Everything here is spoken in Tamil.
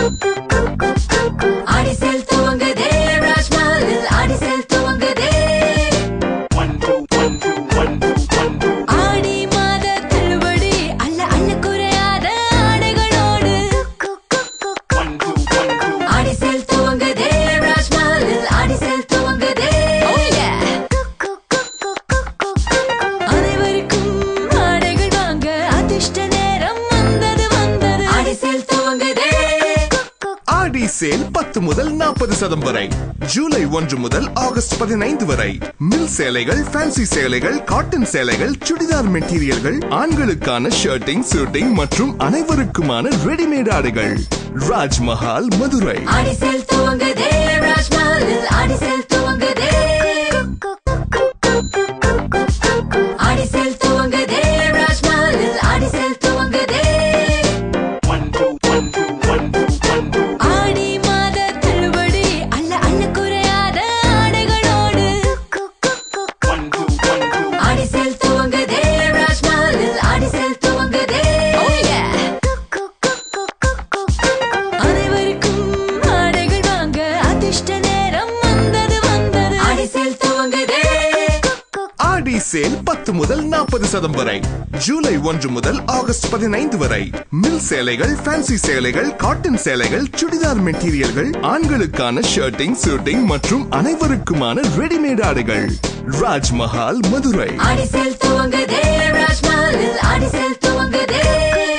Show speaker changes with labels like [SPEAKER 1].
[SPEAKER 1] அடிசல் துவங்குதே ராஜ்மஹாலில் அடிசல் துவங்குதே
[SPEAKER 2] One, two, one, two, one, two, one, two.
[SPEAKER 1] ஆடி மாத தள்ளுபடி அல்ல அல்ல குறையாத ஆடைகளோடு
[SPEAKER 2] One, two, one, two.
[SPEAKER 1] அடிசல் துவங்குதே ராஜ்மஹாலில் அடிசல் துவங்குதே அனைவருக்கும் ஆடைகள் வாங்க அதிர்ஷ்ட நேரம் வந்தது வந்தது அடிசல் துவங்குதே
[SPEAKER 3] ஆடி சேல் பத்து முதல் நாற்பது சதம் வரை ஜூலை ஒன்று முதல் ஆகஸ்ட் பதினைந்து வரை மில் சேலைகள் ஃபேன்சி சேலைகள் காட்டன் சேலைகள் சுடிதார் மெட்டீரியல்கள் ஆண்களுக்கான ஷர்ட்டிங் சூட்டிங் மற்றும் அனைவருக்குமான ரெடிமேட் ஆடைகள் Rajmahal Madurai
[SPEAKER 1] அடிசல் துவங்குதே ராஜ்மஹாலில் அடிசல் துவங்குதே அடிசல் துவங்குதே ராஜ்மஹாலில் அடிசல் துவங்குதே
[SPEAKER 2] One, two, one, two, one, two, one, two.
[SPEAKER 1] ஆடி மாத தள்ளுபடி அல்ல அல்ல குறையாத ஆடைகளோடு
[SPEAKER 2] One, two, one, two.
[SPEAKER 1] அடிசல் துவங்குதே ராஜ்மஹாலில் அடிசல் துவங்குதே அனைவருக்கும் ஆடைகள் வாங்க அதிர்ஷ்ட நேரம் வந்தது வந்தது அடிசல் துவங்குதே
[SPEAKER 3] ஆடி சேல் பத்து முதல் நாற்பது சதம் வரை ஜூலை ஒன்று முதல் ஆகஸ்ட் பதினைந்து வரை மில் சேலைகள் ஃபேன்சி சேலைகள் காட்டன் சேலைகள் சுடிதார் மெட்டீரியல்கள் ஆண்களுக்கான ஷர்ட்டிங் சூட்டிங் மற்றும் அனைவருக்குமான ரெடிமேட் ஆடைகள் ராஜ்மஹால் மதுரை
[SPEAKER 1] அடிசல் துவங்குதே ராஜ்மஹாலில் அடிசல் துவங்குதே